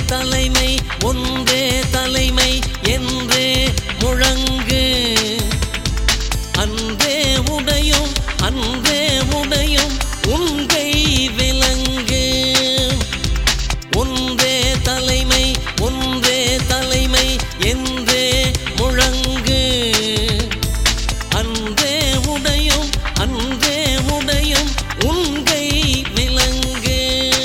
தலைமை ஒன்றே தலைமை என்றே முழங்கு அன்றே உடையும் அன்றே உடையும் உங்கை விலங்கு ஒன்றே தலைமை ஒன்றே தலைமை என்றே முழங்கு அன்றே உடையும் அன்றே உடையும் உங்கை விலங்கு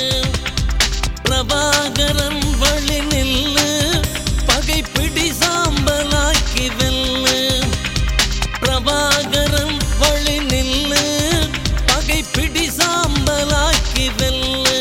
பிரபாகரன் வழி நில்லு பகை பிடி சாம்பலாக்கி வெல்லு பிரபாகரன் வழி நில்லு பகை பிடி சாம்பலாக்கி வெல்லு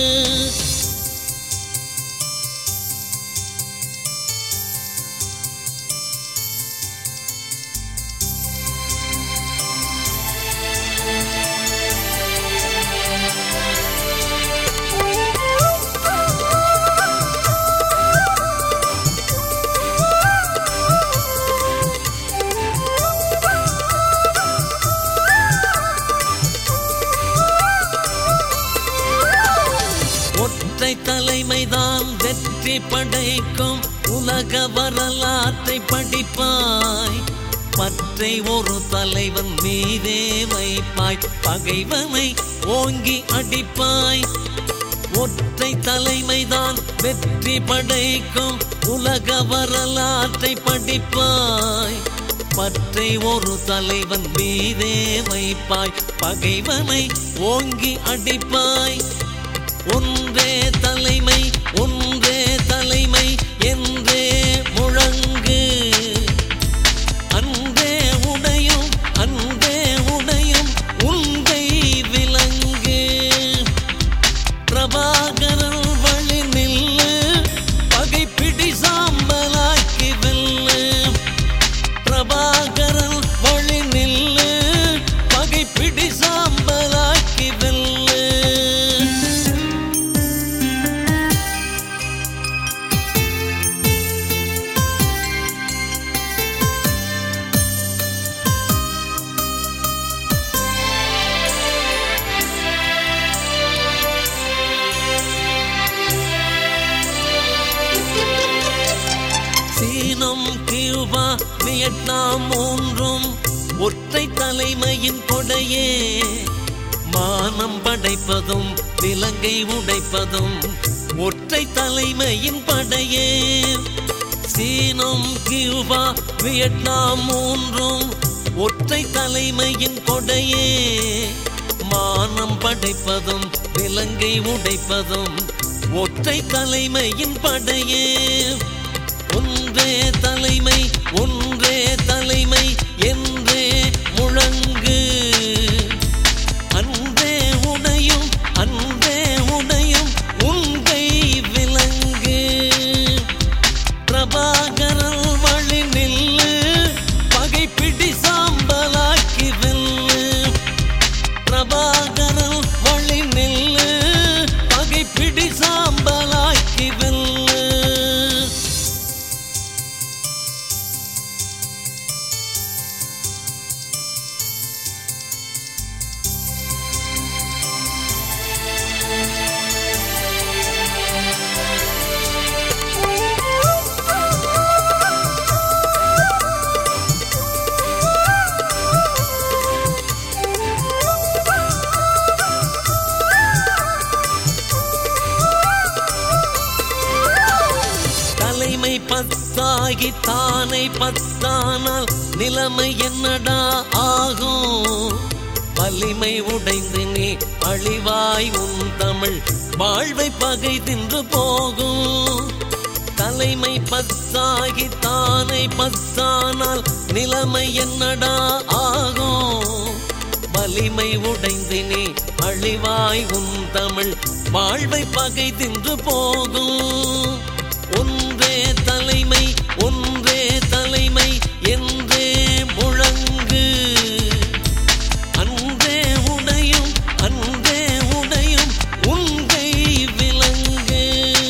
ஒற்றை தலைமைதான் வெற்றி படைக்கும் உலக வரலாற்றை படிப்பாய் பற்றை ஒரு தலைவன் மீதே வைப்பாய் பகைவனை ஓங்கி அடிப்பாய் ஒற்றை தலைமைதான் வெற்றி படைக்கும் உலக வரலாற்றை படிப்பாய் பற்றை ஒரு தலைவன் மீதே வைப்பாய் பகைவனை ஓங்கி அடிப்பாய் ஒன்றே தலைமை ஒன்றே தலைமை என்றே முழங்கு அன்றே உடையும் அன்றே உடையும் உங்கை விலங்கு பிரபாகரன் வழி நில்லு பகை பிடி சாம்பலாக்கி வெல்லு பிரபாகரன் வழி நில்லு பகை பிடி சாம்பலாக்கி வெல்லு சீனம் கியூபா வியட்நாம் மூன்றும் ஒற்றை தலைமையின் கொடையே மானம் படைப்பதும் விலங்கை உடைப்பதும் ஒற்றை தலைமையின் படையே சீனம் கியூபா வியட்நாம் மூன்றும் ஒற்றை தலைமையின் கொடையே மானம் படைப்பதும் விலங்கை உடைப்பதும் ஒற்றை தலைமையின் படையே ஒன்றே தலைமை ஒன்றே தலைமை என்றே முழங்கு அன்றே உடையும் அன்றே உடையும் உங்கை விலங்கு பிரபாகரன் வழி நில்லு பகை பிடி சாம்பலாக்கி வெல்லு பிரபாகரன் வழி நில்லு பகை பிடி சாம்பலாக்கி வெல்லு தலைமை பத்தாகி தானை பத்தானால் நிலைமை என்னடா ஆகும் வலிமை உடைந்து நீ அழிவாய் உன் தமிழ் வாழ்வை பகை தின்று போகும் தலைமை பத்தாகி தானை பத்தானால் நிலைமை என்னடா ஆகும் வலிமை உடைந்து நீ அழிவாய் உன் தமிழ் வாழ்வை பகை தின்று போகும் ஒன்றே தலைமை ஒன்றே தலைமை என்றே முழங்கு அன்றே உடையும் அன்றே உடையும் உங்கை விலங்கு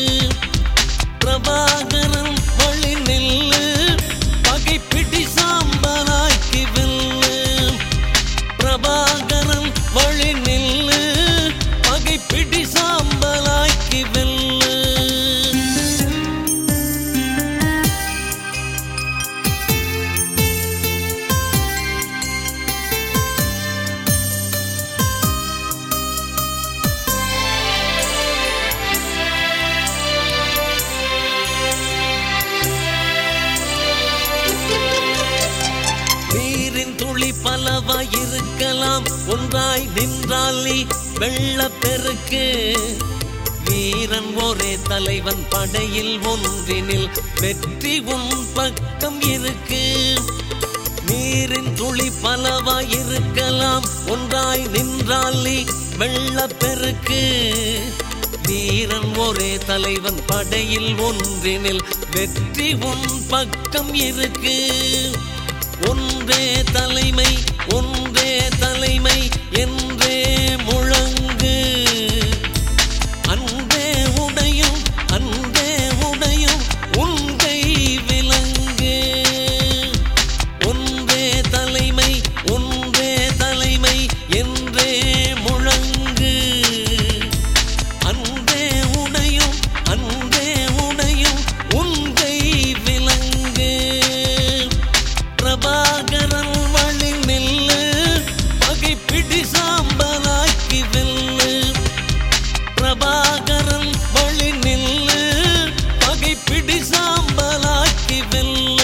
பிரபாகரன் வழி நில்லு பகை பிடி சாம்பலாக்கி வெல்லு பிரபாகரன் வழி நில்லு பகை பிடி சாம்பலாக்கி வெல்லு பலவாய் இருக்கலாம் ஒன்றாய் நின்றால் நீ வெள்ளப் பெருக்கு வீரன் ஒரே தலைவன் படையில் ஒன்றினில் வெற்றி உன் பக்கம் இருக்கு நீரின் துளி பலவாய் இருக்கலாம் ஒன்றாய் நின்றால் நீ வெள்ளப் பெருக்கு வீரன் ஒரே தலைவன் படையில் ஒன்றினில் வெற்றி உன் பக்கம் இருக்கு ஒன்றே தலைமை ஒன்றே தலைமை என்றே முழங்கு அன்பே உடையும் அன்பே உடையும் உன்கை விலங்கு ஒன்றே தலைமை ஒன்றே தலைமை என்றே முழங்கு அன்பே உடையும் அன்பே உடையும் உன்கை விலங்கு பிரபாகரன் வழி நில்லு பகை பிடி சாம்பலாக்கி வெல்லு பிரபாகரன் வழி நில்லு பகை பிடி சாம்பலாக்கி வெல்லு